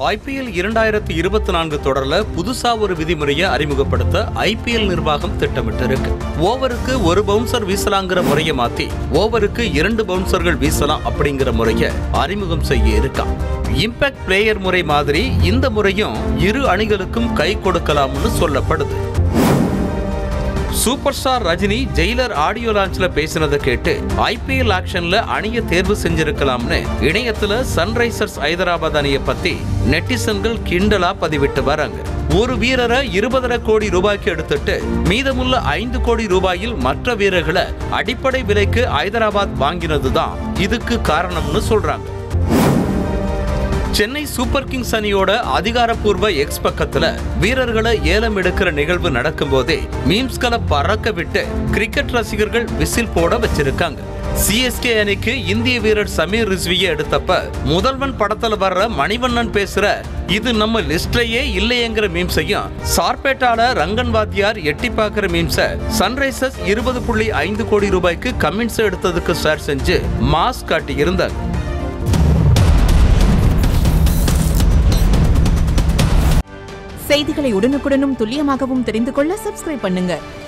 IPL இரண்டாயிரத்தி இருபத்தி நான்கு தொடர்ல புதுசா ஒரு விதிமுறையை அறிமுகப்படுத்த ஐபிஎல் நிர்வாகம் திட்டமிட்டிருக்கு ஓவருக்கு ஒரு பவுன்சர் வீசலாங்கிற முறையை மாத்தி ஓவருக்கு இரண்டு பவுன்சர்கள் வீசலாம் அப்படிங்கிற முறையை அறிமுகம் செய்ய இருக்கான் இம்பாக்ட் பிளேயர் முறை மாதிரி இந்த முறையும் இரு அணிகளுக்கும் கை கொடுக்கலாம்னு சொல்லப்படுது super star Rajini Jailer audio லான்ச்ல பேசினதை கேட்டு ஐபிஎல் ஆக்ஷன்ல அணியை தேர்வு செஞ்சிருக்கலாம்னு இணையத்துல சன்ரைசர்ஸ் ஹைதராபாத் அணியை பத்தி நெட்டிசன்கள் கிண்டலா பதிவிட்டு வராங்க ஒரு வீரரை இருபதரை கோடி ரூபாய்க்கு எடுத்துட்டு மீதமுள்ள ஐந்து கோடி ரூபாயில் மற்ற வீரர்களை அடிப்படை விலைக்கு ஹைதராபாத் வாங்கினதுதான் இதுக்கு காரணம்னு சொல்றாங்க சென்னை சூப்பர் கிங்ஸ் அணியோட அதிகாரப்பூர்வ எக்ஸ் பக்கத்துல வீரர்களை ஏலம் எடுக்கிற நிகழ்வு நடக்கும்போதே மீம்ஸ்களை பறக்க விட்டு கிரிக்கெட் ரசிகர்கள் விசில் போட வச்சிருக்காங்க சிஎஸ்கே அணிக்கு இந்திய வீரர் சமீர் ரிஸ்வியை எடுத்தப்ப முதல்வன் படத்துல வர்ற மணிவண்ணன் பேசுற இது நம்ம லிஸ்ட்லயே இல்லையங்கிற மீம்ஸையும் சார்பேட்டால ரங்கன் வாத்தியார் எட்டி பார்க்கிற மீம்ஸை சன்ரைசர்ஸ் இருபது புள்ளி ஐந்து கோடி ரூபாய்க்கு கமெண்ட்ஸ் எடுத்ததுக்கு ஷேர் செஞ்சு மாஸ் காட்டி இருந்தாங்க செய்திகளை உடனுக்குடனும் துல்லியமாகவும் தெரிந்து கொள்ள சப்ஸ்கிரைப் பண்ணுங்க